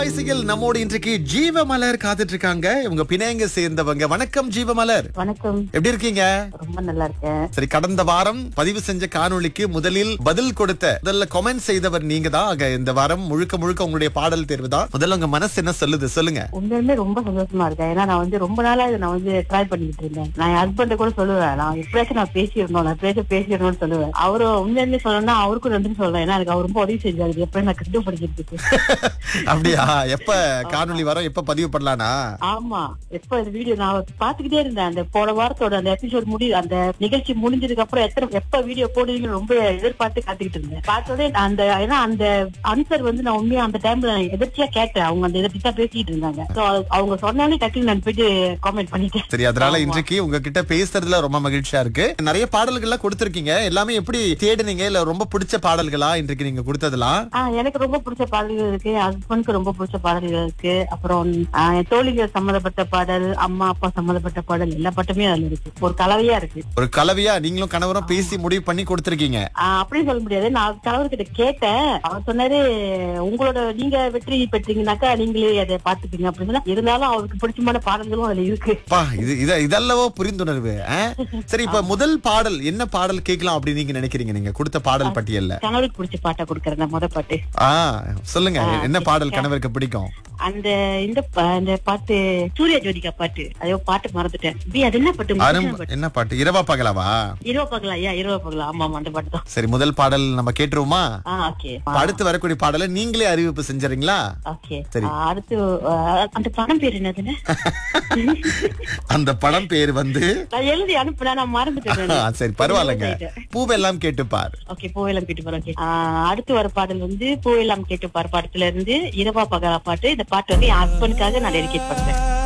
வயசுகள் நம்மோடு இன்றைக்கு ஜீவமலர் காத்துட்டு இருக்காங்க இவங்க பிணையங்க சேர்ந்தவங்க வணக்கம் ஜீவமலர் வணக்கம் எப்படி இருக்கீங்க ரொம்ப நல்லா இருக்கேன் சரி கடந்த வாரம் பதிவு செஞ்ச காணொளிக்கு முதலில் பதில் கொடுத்த முதல்ல கமெண்ட் செய்தவர் நீங்க தான் ஆக இந்த வாரம் முழுக்க முழுக்க உங்களுடைய பாடல் தேர்வு தான் முதல்ல உங்க மனசு என்ன சொல்லுது சொல்லுங்க உண்மையுமே ரொம்ப சந்தோஷமா இருக்கேன் ஏன்னா நான் வந்து ரொம்ப நாளா இதை நான் வந்து ட்ரை பண்ணிட்டு இருந்தேன் நான் என் ஹஸ்பண்ட கூட சொல்லுவேன் நான் எப்படியாச்சும் நான் பேசிடணும் நான் எப்படியாச்சும் பேசிடணும்னு சொல்லுவேன் அவரும் உண்மையுமே சொல்லணும்னா அவருக்கும் நன்றி சொல்றேன் ஏன்னா எனக்கு அவர் ரொம்ப உதவி செஞ்சாரு எப்படி நான் கண்டு படிக்கிறதுக்கு அப்படியா எப்ப காணொளி வரோம் எப்ப பதிவு பண்ணலானா ஆமா எப்ப இந்த வீடியோ நான் பாத்துக்கிட்டே இருந்தேன் அந்த போன வாரத்தோட அந்த எபிசோட் முடி அந்த நிகழ்ச்சி முடிஞ்சதுக்கு அப்புறம் எத்தனை எப்ப வீடியோ போடுவீங்கன்னு ரொம்ப எதிர்பார்த்து காத்துக்கிட்டு இருந்தேன் பார்த்தோடே அந்த ஏன்னா அந்த ஆன்சர் வந்து நான் உண்மையா அந்த டைம்ல எதிர்ச்சியா கேட்டேன் அவங்க அந்த இதை பத்தி தான் பேசிட்டு இருந்தாங்க So, அவங்க சொன்னாலே டக்குனு நான் போயிட்டு காமெண்ட் பண்ணிட்டேன் சரி அதனால ஆமா. இன்றைக்கு உங்ககிட்ட பேசுறதுல ரொம்ப மகிழ்ச்சியா இருக்கு நிறைய பாடல்கள்லாம் கொடுத்திருக்கீங்க எல்லாமே எப்படி தேடுனீங்க இல்ல ரொம்ப பிடிச்ச பாடல்களா இன்றைக்கு நீங்க கொடுத்ததெல்லாம் ஆஹ் எனக்கு ரொம்ப பிடிச்ச பாடல்கள் இருக்கு ஹஸ்பண்ட்க்கு ரொம்ப பிடிச்ச பாடல்கள் இருக்கு அப்புறம் ஆஹ் என் தோழிகள் சம்மந்தப்பட்ட பாடல் அம்மா அப்பா சம்மந்தப்பட்ட பாடல் எல்லா பாட்டுமே அதுல இருக்கு ஒரு கலவையா இருக்கு ஒரு கலவையா நீங்களும் கணவரும் பேசி முடிவு பண்ணி கொடுத்திருக்கீங்க ஆஹ் அப்படின்னு சொல்ல முடியாது நான் கணவர்கிட்ட கேட்டேன் அவர் சொன்னாரு உங்களோட நீங்க வெற்றி பெற்றீங்கன்னாக்கா நீங்களே அதை பாத்துக்கீங்க அப்படின்னு சொன்னா இருந்தாலும் அவருக்கு பிடிச்சமான பாடல்களும் அதுல இருக்கு பா இது இத இதல்லவோ புரிந்துணர்வு ஆ? சரி இப்ப முதல் பாடல் என்ன பாடல் கேட்கலாம் அப்படின்னு நீங்க நினைக்கிறீங்க நீங்க கொடுத்த பாடல் பட்டியல்ல கணவருக்கு பிடிச்ச பாட்டா கொடுக்கறேன் நான் முத பாட்டு ஆ சொல்லுங்க என்ன பாடல் கணவருக்கு பிடிக்கும் அந்த இந்த பா- அந்த பாட்டு சூர்யா ஜோதிகா பாட்டு அதோ பாட்டு மறந்துட்டேன் பி அது என்ன பாட்டு அரும் முக்கியமான பாட்டு. என்ன பாட்டு இரவா பகலவா இரவா பகலா ஐயா இரவா பகலா ஆமா ஆமா அந்த பாட்டு தான் சரி முதல் பாடல் நம்ம கேட்டுருவோமா ஆ ஓகே இப்ப அடுத்து வரக்கூடிய பாடலை நீங்களே அறிவிப்பு செஞ்சறீங்களா ஓகே சரி. ஆ, அடுத்து ஆ, அந்த படம் பேர் என்னதுன்னு அந்த படம் பேர் வந்து நான் எழுதி அனுப்புனா நான் மறந்துட்டேன் சரி பரவாயில்லைங்க பூவெல்லாம் கேட்டுப்பார் ஓகே பூவெல்லாம் கேட்டு பாரு ஓகே அடுத்து வர பாடல் வந்து பூவெல்லாம் கேட்டு பாரு படத்துல இருந்து இரவா பகலா பாட்டு இந்த பாட்டு வந்து என் ஹஸ்பண்டுக்காக நான் டெடிகேட் பண்றேன்